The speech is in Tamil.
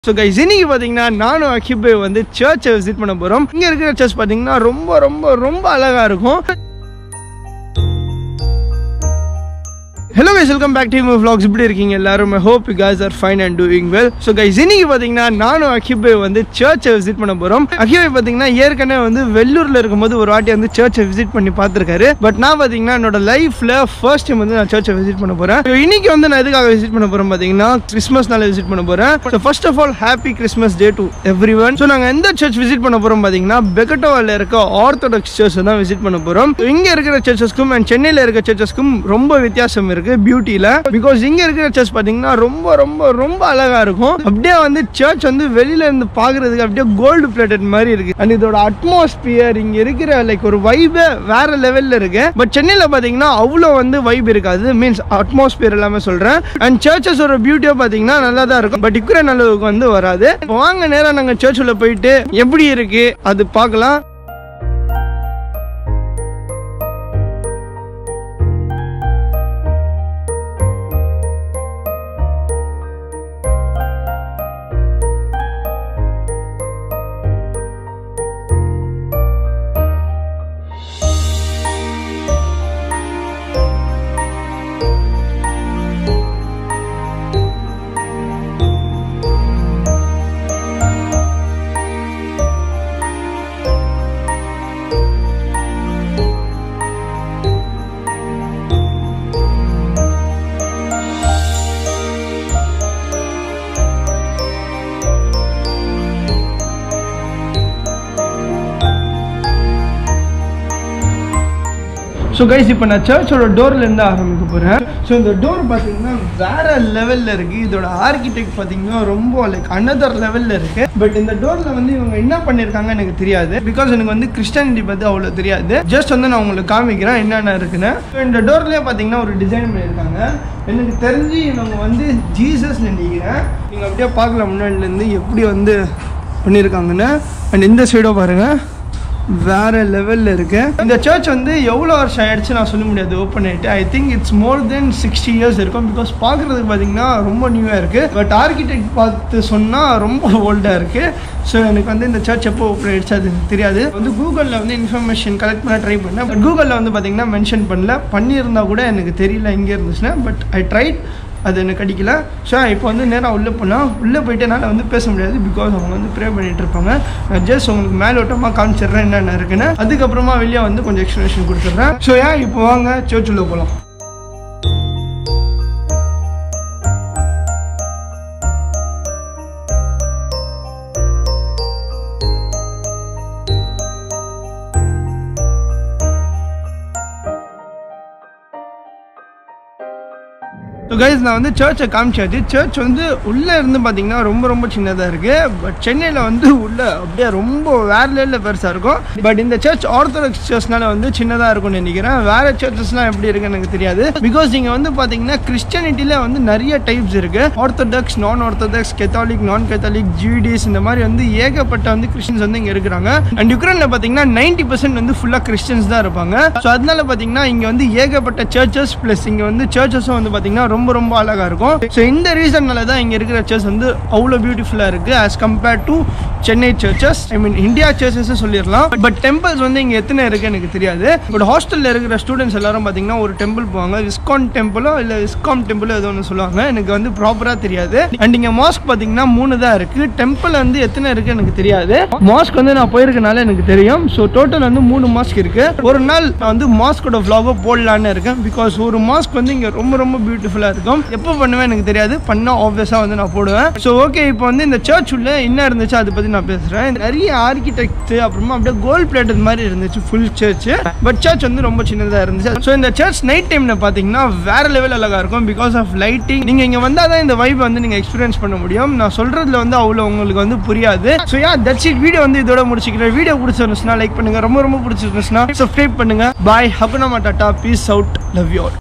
ஸோ கைஸ் இன்னைக்கு பார்த்தீங்கன்னா நானும் அகிபே வந்து சர்ச்சை விசிட் பண்ண போகிறோம் இங்கே இருக்கிற சர்ச் பார்த்தீங்கன்னா ரொம்ப ரொம்ப ரொம்ப அழகாக இருக்கும் hello guys welcome back to vlogs இப்படி இருக்கீங்க எல்லாரும் hope you guys are fine and doing well so guys இன்னைக்கு பார்த்தீங்கன்னா நானும் அகிபே வந்து சர்ச்சை விசிட் பண்ண போகிறோம் அகிபே பார்த்தீங்கன்னா ஏற்கனவே வந்து வெள்ளூரில் இருக்கும்போது ஒரு வாட்டி வந்து சர்ச்சை விசிட் பண்ணி பார்த்துருக்காரு பட் நான் பார்த்தீங்கன்னா என்னோட லைஃப்பில் ஃபர்ஸ்ட் டைம் வந்து நான் சர்ச்சை விசிட் பண்ண போகிறேன் ஸோ இன்னைக்கு வந்து நான் எதுக்காக விசிட் பண்ண போகிறேன் பார்த்தீங்கன்னா கிறிஸ்மஸ்னால விசிட் பண்ண போகிறேன் so first of all happy Christmas day to everyone so நாங்கள் எந்த சர்ச் விசிட் பண்ண போகிறோம் பார்த்தீங்கன்னா பெகட்டோவில் இருக்க ஆர்த்தடாக்ஸ் சர்ச் தான் விசிட் பண்ண போகிறோம் இங்கே இருக்கிற சர்ச்சஸ்க்கும் அண்ட் சென்னையில் இருக்க சர்ச்சஸ்க்கும் ரொம்ப வித்தியாசம் இருக்கு பியூட்டியில் பிகாஸ் இங்கே இருக்கிற சர்ச் பார்த்தீங்கன்னா ரொம்ப ரொம்ப ரொம்ப அழகாக இருக்கும் அப்படியே வந்து சர்ச் வந்து வெளியில இருந்து பார்க்கறதுக்கு அப்படியே கோல்டு பிளேட்டட் மாதிரி இருக்கு அண்ட் இதோட அட்மாஸ்பியர் இங்கே இருக்கிற லைக் ஒரு வைபே வேற லெவலில் இருக்கு பட் சென்னையில் பார்த்தீங்கன்னா அவ்வளோ வந்து வைப் இருக்காது மீன்ஸ் அட்மாஸ்பியர் எல்லாமே சொல்கிறேன் அண்ட் சர்ச்சஸோட பியூட்டியாக பார்த்தீங்கன்னா நல்லா தான் இருக்கும் பட் இருக்கிற நல்லதுக்கு வந்து வராது இப்போ வாங்க நேராக நாங்கள் சர்ச்சில் போயிட்டு எப்படி இருக்கு அது பார்க்கலாம் ஸோ கைஸ் இப்போ நான் சர்ச்சோட டோர்லேருந்து ஆரம்பிக்க போகிறேன் ஸோ இந்த டோர் பார்த்தீங்கன்னா வேற லெவலில் இருக்குது இதோட ஆர்கிடெக்ட் பார்த்தீங்கன்னா ரொம்ப லைக் அனதர் லெவலில் இருக்குது பட் இந்த டோரில் வந்து இவங்க என்ன பண்ணியிருக்காங்க எனக்கு தெரியாது பிகாஸ் எனக்கு வந்து கிறிஸ்டானிட்டி பற்றி அவ்வளோ தெரியாது ஜஸ்ட் வந்து நான் உங்களுக்கு காமிக்கிறேன் என்னென்ன இருக்குன்னு So, இந்த டோர்லேயே பார்த்தீங்கன்னா ஒரு டிசைன் பண்ணியிருக்காங்க எனக்கு தெரிஞ்சு இவங்க வந்து ஜீசஸ் நினைக்கிறேன் நீங்கள் அப்படியே பார்க்கலாம் முன்னாடிலேருந்து எப்படி வந்து பண்ணியிருக்காங்கன்னு அண்ட் இந்த சைடோ பாருங்கள் வேற லெவலில் இருக்கு இந்த சர்ச் வந்து எவ்வளோ வருஷம் ஆயிடுச்சு நான் சொல்ல முடியாது ஓப்பன் ஆகிட்டு I think it's more than sixty years இருக்கும் பிகாஸ் பார்க்குறதுக்கு பார்த்தீங்கன்னா ரொம்ப நியூவாக இருக்குது பட் ஆர்கிடெக்ட் பார்த்து சொன்னால் ரொம்ப ஓல்டாக இருக்குது ஸோ எனக்கு வந்து இந்த சர்ச் எப்போ ஓப்பன் ஆயிடுச்சு அது எனக்கு தெரியாது வந்து கூகுளில் வந்து இன்ஃபர்மேஷன் கலெக்ட் பண்ண ட்ரை பண்ணேன் பட் கூகுளில் வந்து பார்த்தீங்கன்னா மென்ஷன் பண்ணல பண்ணியிருந்தா கூட எனக்கு தெரியல எங்கே இருந்துச்சுன்னா பட் ஐ ட்ரைட் அது எனக்கு அடிக்கல ஸோ இப்போ வந்து நேராக உள்ளே போனால் உள்ளே போயிட்டு என்னால் வந்து பேச முடியாது பிகாஸ் அவங்க வந்து ப்ரே பண்ணிட்டு இருப்பாங்க நான் ஜஸ்ட் உங்களுக்கு மேலோட்டமாக காமிச்சிடுறேன் என்னென்ன இருக்குன்னு அதுக்கப்புறமா வெளியே வந்து கொஞ்சம் எக்ஸ்ப்ளனேஷன் கொடுத்துட்றேன் ஸோ ஏன் இப்போ வாங்க சர்ச் உள்ள போகலாம் ஸோ கைஸ் நான் வந்து சர்ச்சை காமிச்சாச்சு சர்ச் வந்து உள்ளே இருந்து பார்த்தீங்கன்னா ரொம்ப ரொம்ப சின்னதாக இருக்குது பட் சென்னையில் வந்து உள்ள அப்படியே ரொம்ப வேற லெவலில் பெருசாக இருக்கும் பட் இந்த சர்ச் ஆர்த்தடாக்ஸ் சர்ச்னால வந்து சின்னதாக இருக்கும்னு நினைக்கிறேன் வேற சர்ச்சஸ்லாம் எப்படி இருக்குன்னு எனக்கு தெரியாது பிகாஸ் நீங்கள் வந்து பார்த்தீங்கன்னா கிறிஸ்டியானிட்டியில் வந்து நிறைய டைப்ஸ் இருக்குது ஆர்த்தடாக்ஸ் நான் ஆர்த்தடாக்ஸ் கெத்தாலிக் நான் கெத்தாலிக் ஜிடிஸ் இந்த மாதிரி வந்து ஏகப்பட்ட வந்து கிறிஸ்டின்ஸ் வந்து இங்கே இருக்கிறாங்க அண்ட் யுக்ரைனில் பார்த்தீங்கன்னா நைன்டி பர்சன்ட் வந்து ஃபுல்லாக கிறிஸ்டின்ஸ் தான் இருப்பாங்க ஸோ அதனால பார்த்தீங்கன்னா இங்கே வந்து ஏகப்பட்ட சர்ச்சஸ் ப்ளஸ் இங்கே வந்து சர்ச்சஸும் வந்து பார்த்தீங்கன்னா ரொம்ப ரொம்ப அழகாக இருக்கும் ஸோ இந்த ரீசன்னால தான் இங்கே இருக்கிற சர்ச் வந்து அவ்வளோ பியூட்டிஃபுல்லாக இருக்குது as compared to Chennai churches I mean India churches சொல்லிடலாம் பட் டெம்பிள்ஸ் வந்து இங்கே எத்தனை இருக்குது எனக்கு தெரியாது பட் ஹாஸ்டலில் இருக்கிற ஸ்டூடெண்ட்ஸ் எல்லாரும் பார்த்தீங்கன்னா ஒரு டெம்பிள் போவாங்க விஸ்கான் டெம்பிளோ இல்லை விஸ்காம் டெம்பிளோ ஏதோ ஒன்று சொல்லுவாங்க எனக்கு வந்து ப்ராப்பராக தெரியாது அண்ட் இங்கே மாஸ்க் பார்த்தீங்கன்னா மூணு தான் இருக்குது டெம்பிள் வந்து எத்தனை இருக்குது எனக்கு தெரியாது மாஸ்க் வந்து நான் போயிருக்கனால எனக்கு தெரியும் ஸோ டோட்டல் வந்து மூணு மாஸ்க் இருக்குது ஒரு நாள் நான் வந்து மாஸ்கோட vlog-அ போடலான்னு இருக்கேன் பிகாஸ் ஒரு மாஸ்க் வந்து இங்கே ரொம்ப ரொம்ப பியூட்டிஃபுல்லாக இருக்கும் எப்போ பண்ணுவேன் எனக்கு தெரியாது பண்ணால் ஆப்வியஸாக வந்து நான் போடுவேன் ஸோ ஓகே இப்போ வந்து இந்த சர்ச் உள்ள என்ன இருந்துச்சு அதை பற்றி நான் பேசுகிறேன் நிறைய ஆர்கிடெக்ட் அப்புறமா அப்படியே கோல்ட் பிளேட்டட் மாதிரி இருந்துச்சு ஃபுல் சர்ச் பட் சர்ச் வந்து ரொம்ப சின்னதாக இருந்துச்சு ஸோ இந்த சர்ச் நைட் டைமில் பார்த்தீங்கன்னா வேற லெவல் அழகாக இருக்கும் பிகாஸ் ஆஃப் லைட்டிங் நீங்கள் இங்கே வந்தால் தான் இந்த வைப் வந்து நீங்கள் எக்ஸ்பீரியன்ஸ் பண்ண முடியும் நான் சொல்கிறதுல வந்து அவ்வளோ உங்களுக்கு வந்து புரியாது so yeah that's it video வந்து இதோட முடிச்சுக்கிறேன் வீடியோ பிடிச்சிருந்துச்சுன்னா லைக் பண்ணுங்க ரொம்ப ரொம்ப பிடிச்சிருந்துச்சுன்னா சப்ஸ்கிரைப் பண்ணுங்க பாய் ஹகுனமா டாட்டா peace out love you all